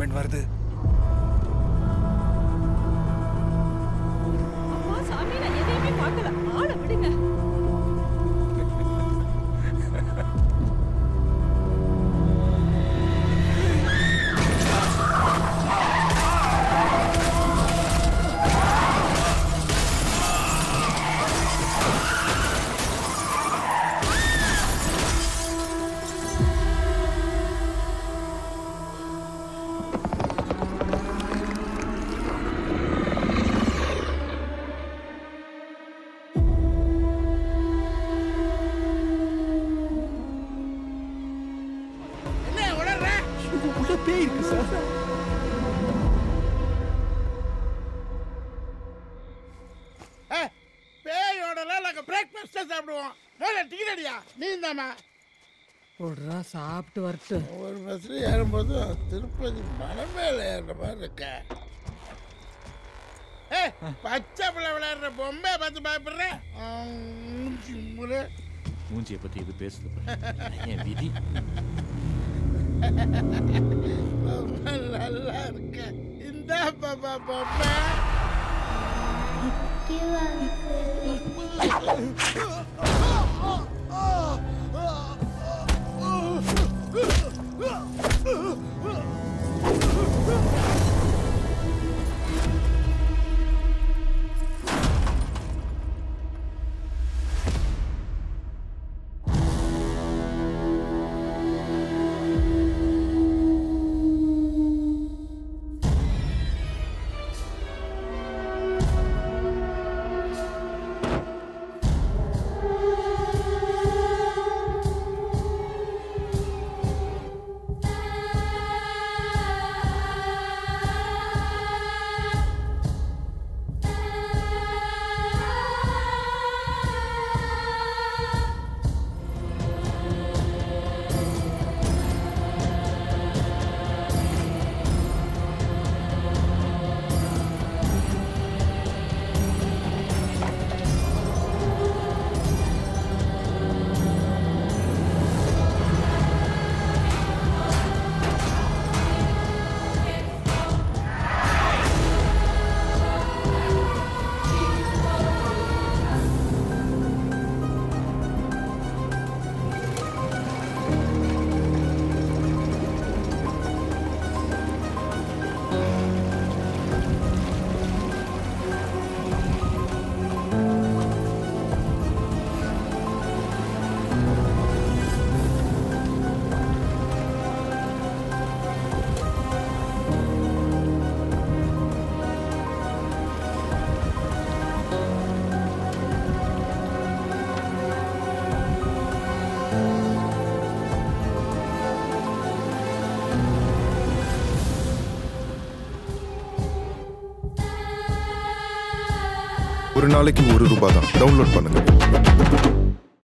complaint வருது அம்மா சாமி நான் எதையுமே பார்க்கல ஆளை விடுங்க என்ன உளர்ற உள்ள பேய் இருக்கு சார் ஏய், பேயோடலாம் நாங்கள் பிரேக்ஃபாஸ்ட்டை சாப்பிடுவோம் முதல்ல டிக்கெட் அடியா நீ இந்தாம்மா விட்றா சாப்பிட்டு வரட்டு ஒரு பஸ்ஸில் ஏறும்போது திருப்பதி மலை மேலே ஏறுற மாதிரி இருக்க ஏ பச்சை பிள்ளை விளையாடுற பொம்மையை பார்த்து பயப்படுறேன் மூஞ்சியை பத்தி இது பேசுது என் விதி பொம்மை நல்லா இருக்க இந்த பாப்பா பொம்மை ஒரு நாளைக்கு ஒரு ரூபாய் தான் டவுன்லோட் பண்ணுங்க